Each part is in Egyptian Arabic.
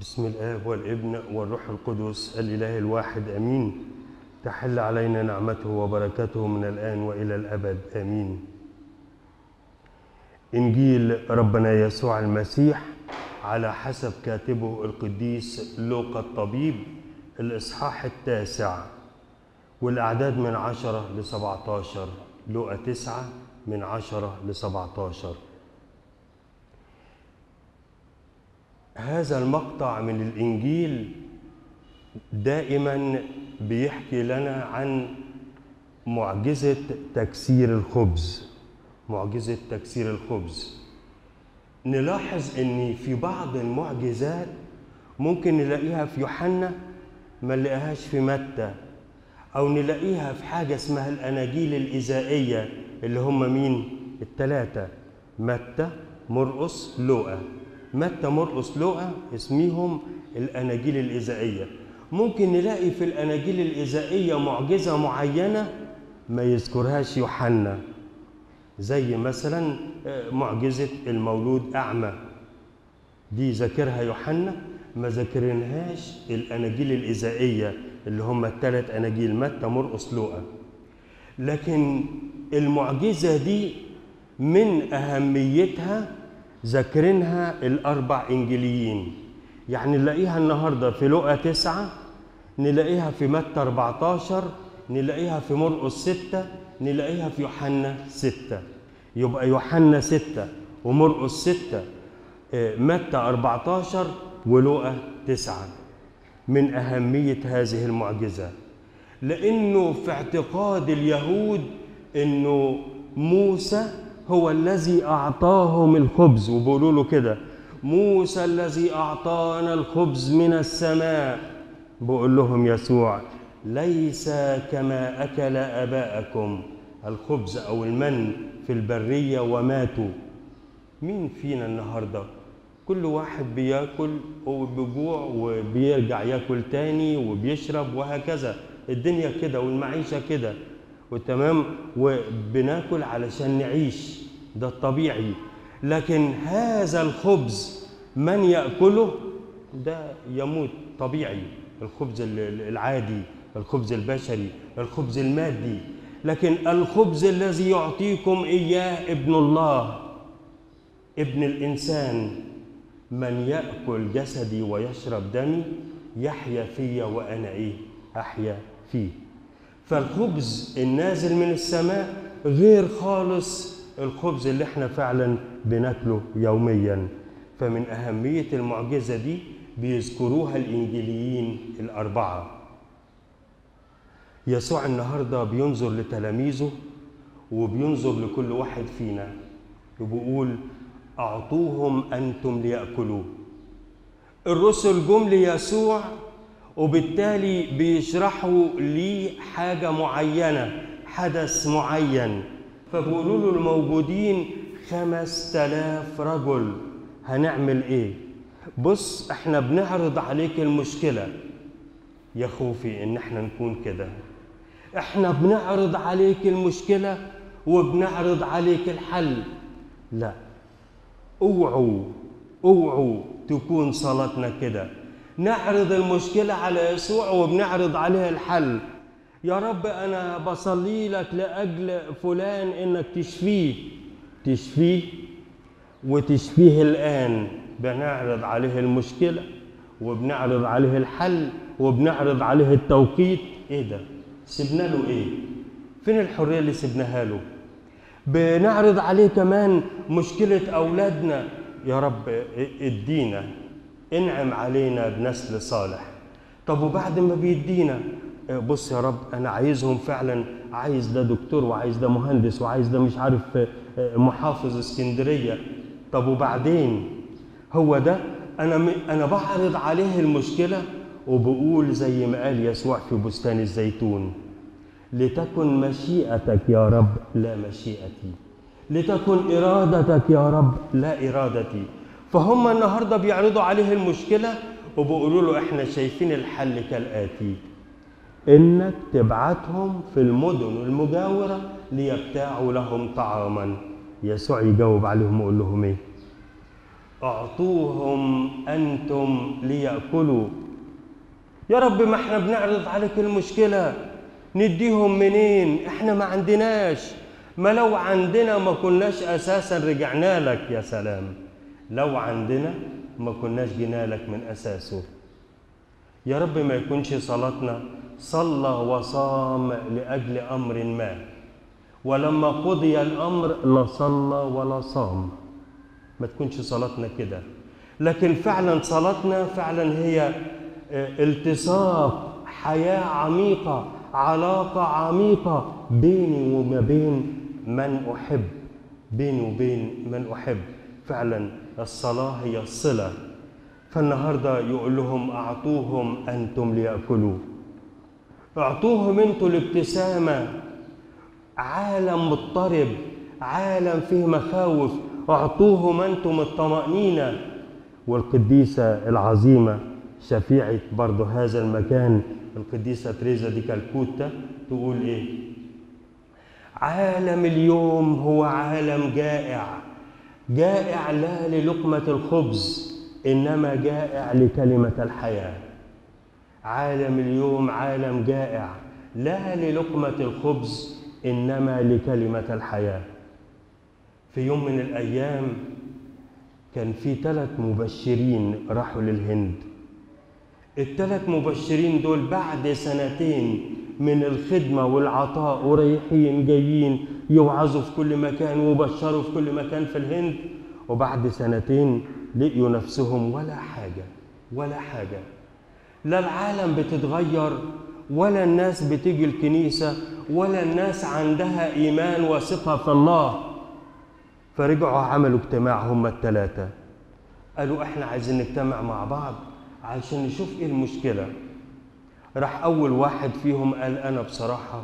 بسم الآب والابن والروح القدس الإله الواحد أمين تحل علينا نعمته وبركته من الآن وإلى الأبد آمين إنجيل ربنا يسوع المسيح على حسب كاتبه القديس لوقا الطبيب الإصحاح التاسع والأعداد من عشرة لسبعة عشر لوقا تسعة من عشرة لسبعة عشر هذا المقطع من الإنجيل دائما بيحكي لنا عن معجزة تكسير الخبز معجزة تكسير الخبز نلاحظ ان في بعض المعجزات ممكن نلاقيها في يوحنا ما نلاقيهاش في متى او نلاقيها في حاجة اسمها الاناجيل الإزائية اللي هم مين التلاتة متى مرقس لوقا متى مرقس لوقا اسميهم الاناجيل الإزائية ممكن نلاقي في الاناجيل الإزائية معجزة معينة ما يذكرهاش يوحنا زي مثلا معجزة المولود أعمى دي ذاكرها يوحنا ما ذاكرنهاش الأناجيل الإزائية اللي هم الثلاث أناجيل متى مرقس لوقا لكن المعجزة دي من أهميتها ذاكرينها الأربع إنجيليين يعني نلاقيها النهاردة في لوقا تسعة نلاقيها في متى 14 نلاقيها في مرقس ستة نلاقيها في يوحنا ستة يبقى يوحنا ستة ومرقس ستة متى 14 ولوقا تسعة من أهمية هذه المعجزة لأنه في اعتقاد اليهود أنه موسى هو الذي أعطاهم الخبز وبيقولوا له كده موسى الذي أعطانا الخبز من السماء بقول لهم يسوع ليس كما أكل آباءكم الخبز أو المن في البرية وماتوا مين فينا النهاردة كل واحد بياكل وبيجوع وبيرجع ياكل تاني وبيشرب وهكذا الدنيا كده والمعيشة كده وتمام وبناكل علشان نعيش ده الطبيعي لكن هذا الخبز من يأكله ده يموت طبيعي الخبز العادي الخبز البشري الخبز المادي لكن الخبز الذي يعطيكم اياه ابن الله ابن الانسان من ياكل جسدي ويشرب دمي يحيا في وانا ايه احيا فيه فالخبز النازل من السماء غير خالص الخبز اللي احنا فعلا بناكله يوميا فمن اهميه المعجزه دي بيذكروها الانجيليين الاربعه يسوع النهارده بينظر لتلاميذه وبينظر لكل واحد فينا وبيقول اعطوهم انتم لياكلوا الرسل جم ليسوع وبالتالي بيشرحوا ليه حاجه معينه حدث معين فبيقولوا له الموجودين خمس تلاف رجل هنعمل ايه بص احنا بنعرض عليك المشكله يا خوفي ان احنا نكون كده احنا بنعرض عليك المشكله وبنعرض عليك الحل لا اوعوا اوعوا تكون صلاتنا كده نعرض المشكله على يسوع وبنعرض عليه الحل يا رب انا بصلي لك لاجل فلان انك تشفيه تشفيه وتشفيه الان بنعرض عليه المشكله وبنعرض عليه الحل وبنعرض عليه التوقيت ايه ده سيبنا له ايه فين الحريه اللي سيبناها له بنعرض عليه كمان مشكله اولادنا يا رب ادينا انعم علينا بنسل صالح طب وبعد ما بيدينا بص يا رب انا عايزهم فعلا عايز ده دكتور وعايز ده مهندس وعايز ده مش عارف محافظ اسكندريه طب وبعدين هو ده انا انا بعرض عليه المشكله وبقول زي ما قال يسوع في بستان الزيتون لتكن مشيئتك يا رب لا مشيئتي لتكن ارادتك يا رب لا ارادتي فهم النهارده بيعرضوا عليه المشكله وبيقولوا له احنا شايفين الحل كالاتي انك تبعتهم في المدن المجاوره ليبتاعوا لهم طعاما يسوع يجاوب عليهم ويقول لهم ايه اعطوهم انتم لياكلوا يا رب ما احنا بنعرض عليك المشكله نديهم منين احنا ما عندناش ما لو عندنا ما كناش اساسا رجعنا لك يا سلام لو عندنا ما كناش جينا لك من اساسه يا رب ما يكونش صلاتنا صلى وصام لاجل امر ما ولما قضي الامر لا صلى ولا صام ما تكونش صلاتنا كده لكن فعلا صلاتنا فعلا هي التصاق حياه عميقه علاقه عميقه بيني وما بين من احب بيني وبين من احب فعلا الصلاه هي الصله فالنهارده يقول لهم اعطوهم انتم لياكلوا اعطوهم انتم الابتسامه عالم مضطرب عالم فيه مخاوف اعطوهم انتم الطمانينه والقديسه العظيمه شفيعه برضه هذا المكان القديسه تريزا دي كالكوتا تقول ايه عالم اليوم هو عالم جائع جائع لا للقمه الخبز انما جائع لكلمه الحياه عالم اليوم عالم جائع لا للقمه الخبز انما لكلمه الحياه في يوم من الايام كان في ثلاث مبشرين راحوا للهند الثلاث مبشرين دول بعد سنتين من الخدمه والعطاء ورايحين جايين يوعظوا في كل مكان وبشروا في كل مكان في الهند وبعد سنتين لقيوا نفسهم ولا حاجه ولا حاجه لا العالم بتتغير ولا الناس بتيجي الكنيسه ولا الناس عندها ايمان وثقه في الله فرجعوا عملوا اجتماع هم الثلاثه قالوا احنا عايزين نجتمع مع بعض عشان نشوف ايه المشكله راح اول واحد فيهم قال انا بصراحه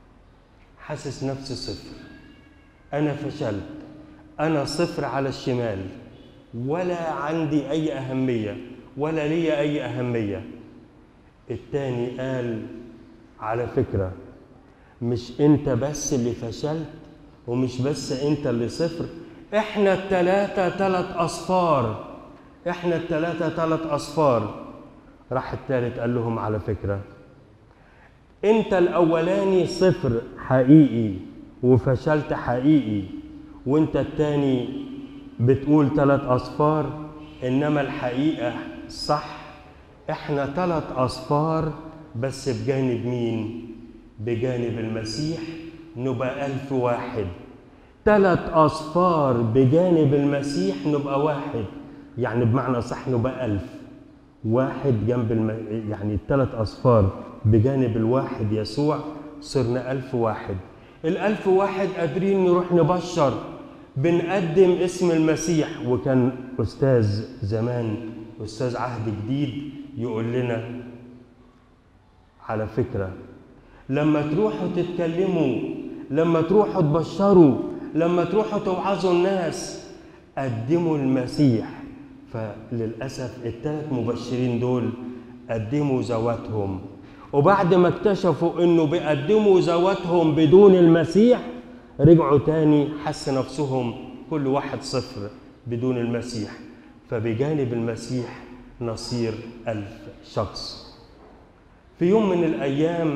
حاسس نفسي صفر انا فشلت انا صفر على الشمال ولا عندي اي اهميه ولا لي اي اهميه التاني قال على فكره مش انت بس اللي فشلت ومش بس انت اللي صفر احنا التلاتة تلات اصفار احنا التلاتة تلات اصفار راح التالت قال لهم على فكرة انت الاولاني صفر حقيقي وفشلت حقيقي وانت التاني بتقول تلات اصفار انما الحقيقة صح احنا تلات اصفار بس بجانب مين بجانب المسيح نبقى ألف واحد تلات أصفار بجانب المسيح نبقى واحد يعني بمعنى صح نبقى ألف واحد جنب الم... يعني التلات أصفار بجانب الواحد يسوع صرنا ألف واحد الألف واحد قادرين نروح نبشر بنقدم اسم المسيح وكان أستاذ زمان أستاذ عهد جديد يقول لنا على فكرة لما تروحوا تتكلموا لما تروحوا تبشروا لما تروحوا توعظوا الناس قدموا المسيح فللأسف الثلاث مبشرين دول قدموا ذواتهم وبعد ما اكتشفوا انه بيقدموا ذواتهم بدون المسيح رجعوا تاني حس نفسهم كل واحد صفر بدون المسيح فبجانب المسيح نصير ألف شخص في يوم من الأيام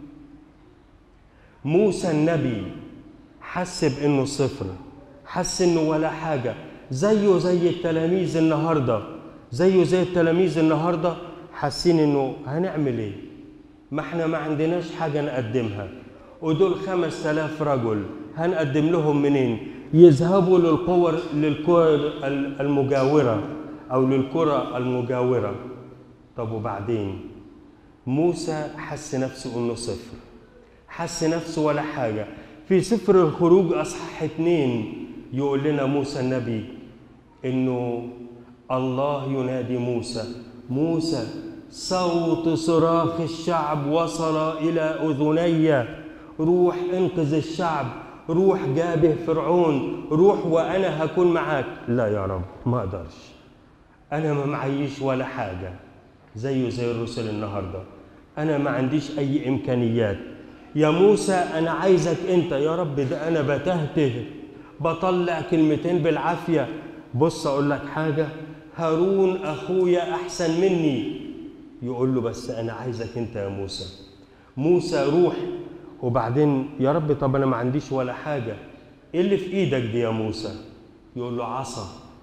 موسى النبي حس بانه صفر حس انه ولا حاجه زيه زي التلاميذ النهارده زيه زي التلاميذ النهارده حاسين انه هنعمل ايه ما احنا ما عندناش حاجه نقدمها ودول خمس تلاف رجل هنقدم لهم منين يذهبوا للقوى للقوى المجاوره او للقرى المجاوره طب وبعدين موسى حس نفسه انه صفر حس نفسه ولا حاجة في سفر الخروج أصحاح اتنين يقول لنا موسى النبي إنه الله ينادي موسى موسى صوت صراخ الشعب وصل إلى أذني روح انقذ الشعب روح جابه فرعون روح وأنا هكون معاك لا يا رب ما أقدرش أنا ما معيش ولا حاجة زيه زي الرسل النهارده أنا ما عنديش أي إمكانيات يا موسى أنا عايزك أنت يا رب ده أنا بتهته بطلع كلمتين بالعافية بص اقول لك حاجه هارون اخويا احسن مني يقول له بس انا عايزك انت يا موسى موسى روح وبعدين يا رب طب انا ما عنديش ولا حاجه ايه اللي في ايدك دي يا موسى يقول له عصا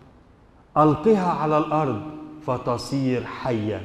القها على الارض فتصير حيه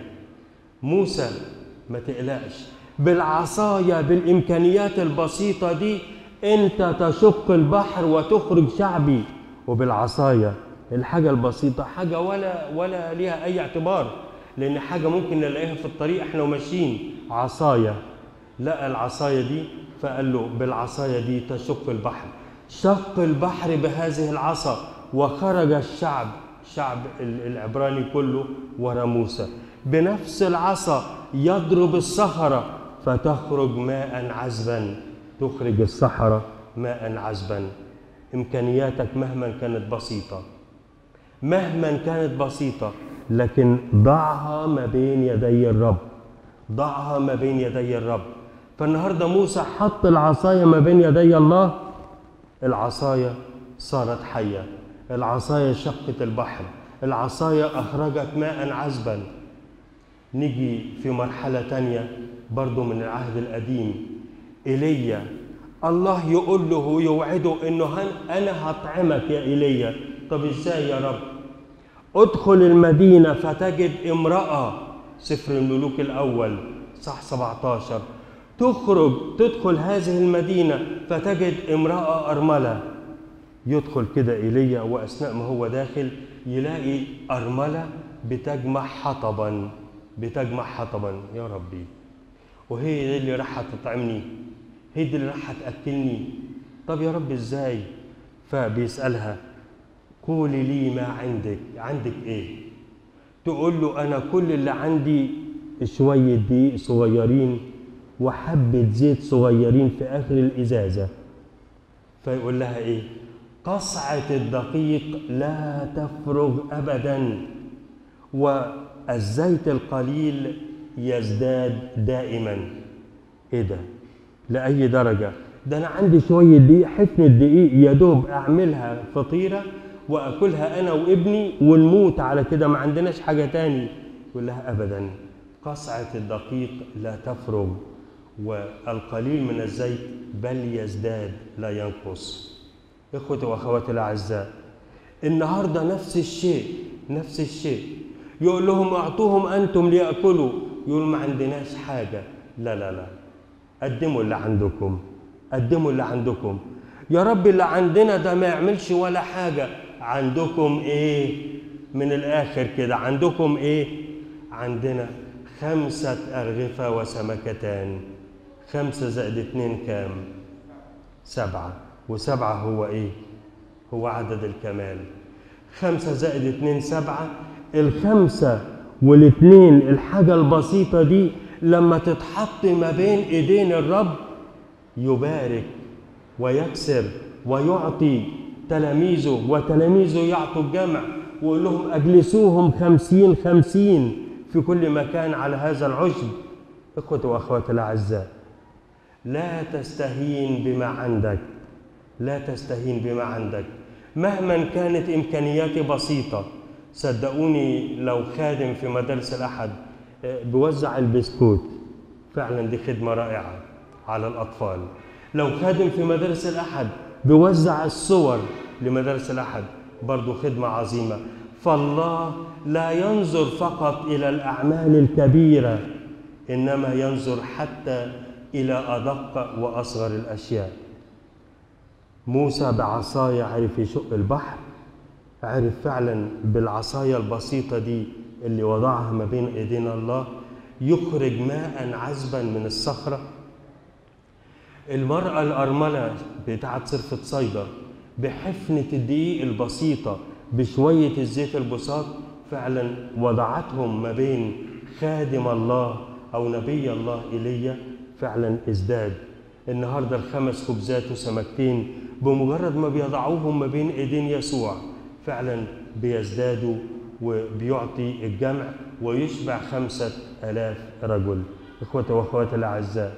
موسى ما تقلقش بالعصايه بالامكانيات البسيطه دي انت تشق البحر وتخرج شعبي وبالعصايه الحاجه البسيطه حاجه ولا ولا ليها اي اعتبار لان حاجه ممكن نلاقيها في الطريق احنا وماشيين عصايه لقى العصايه دي فقال له بالعصايه دي تشق البحر شق البحر بهذه العصا وخرج الشعب شعب العبراني كله ورا موسى بنفس العصا يضرب الصخره فتخرج ماء عذبا تخرج الصحراء ماء عذبا امكانياتك مهما كانت بسيطه مهما كانت بسيطه لكن ضعها ما بين يدي الرب ضعها ما بين يدي الرب فالنهارده موسى حط العصايه ما بين يدي الله العصايه صارت حيه العصايه شقت البحر العصايه اخرجت ماء عذبا نيجي في مرحله تانية برضو من العهد القديم ايليا الله يقول له يوعده انه انا هطعمك يا ايليا طب ازاي يا رب ادخل المدينه فتجد امراه سفر الملوك الاول صح 17 تخرج تدخل هذه المدينه فتجد امراه ارمله يدخل كده ايليا واثناء ما هو داخل يلاقي ارمله بتجمع حطبا بتجمع حطبا يا ربي وهي دي اللي راح تطعمني هي دي اللي راح تاكلني طب يا رب ازاي فبيسالها قولي لي ما عندك عندك ايه تقول له انا كل اللي عندي شويه دقيق صغيرين وحبه زيت صغيرين في اخر الازازه فيقول لها ايه قصعه الدقيق لا تفرغ ابدا والزيت القليل يزداد دائما ايه ده لاي درجه ده انا عندي شويه دقيق حفنه دقيق يا دوب اعملها فطيره واكلها انا وابني ونموت على كده ما عندناش حاجه تاني يقول لها ابدا قصعه الدقيق لا تفرغ والقليل من الزيت بل يزداد لا ينقص اخوتي واخواتي الاعزاء النهارده نفس الشيء نفس الشيء يقول لهم اعطوهم انتم لياكلوا يقول ما عندناش حاجه لا لا لا قدموا اللي عندكم قدموا اللي عندكم يا رب اللي عندنا ده ما يعملش ولا حاجه عندكم ايه من الاخر كده عندكم ايه عندنا خمسة أرغفة وسمكتان خمسة زائد اتنين كام سبعة وسبعة هو ايه هو عدد الكمال خمسة زائد اتنين سبعة الخمسة والاتنين الحاجة البسيطة دي لما تتحط ما بين ايدين الرب يبارك ويكسر ويعطي تلاميذه وتلاميذه يعطوا الجمع ويقول لهم اجلسوهم خمسين خمسين في كل مكان على هذا العشب اخوتي واخواتي الاعزاء لا تستهين بما عندك لا تستهين بما عندك مهما كانت امكانياتي بسيطه صدقوني لو خادم في مدارس الاحد بيوزع البسكوت فعلا دي خدمه رائعه على الاطفال لو خادم في مدارس الاحد بيوزع الصور لمدارس الاحد برضو خدمه عظيمه فالله لا ينظر فقط الى الاعمال الكبيره انما ينظر حتى الى ادق واصغر الاشياء موسى بعصايه عرف يشق البحر عرف فعلا بالعصايه البسيطه دي اللي وضعها ما بين ايدينا الله يخرج ماء عذبا من الصخره المرأة الأرملة بتاعت صرفة صيدا بحفنة الدقيق البسيطة بشوية الزيت البساط فعلا وضعتهم ما بين خادم الله أو نبي الله إيليا فعلا ازداد النهارده الخمس خبزات وسمكتين بمجرد ما بيضعوهم ما بين ايدين يسوع فعلا بيزدادوا وبيعطي الجمع ويشبع خمسة آلاف رجل إخوتي وأخواتي الأعزاء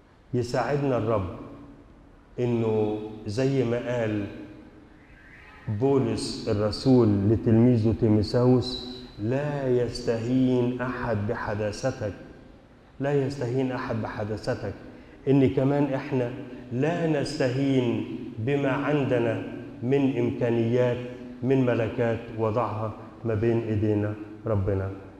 يساعدنا الرب إنه زي ما قال بولس الرسول لتلميذه تيموساوس لا يستهين احد بحداثتك لا يستهين احد بحداثتك ان كمان احنا لا نستهين بما عندنا من امكانيات من ملكات وضعها ما بين ايدينا ربنا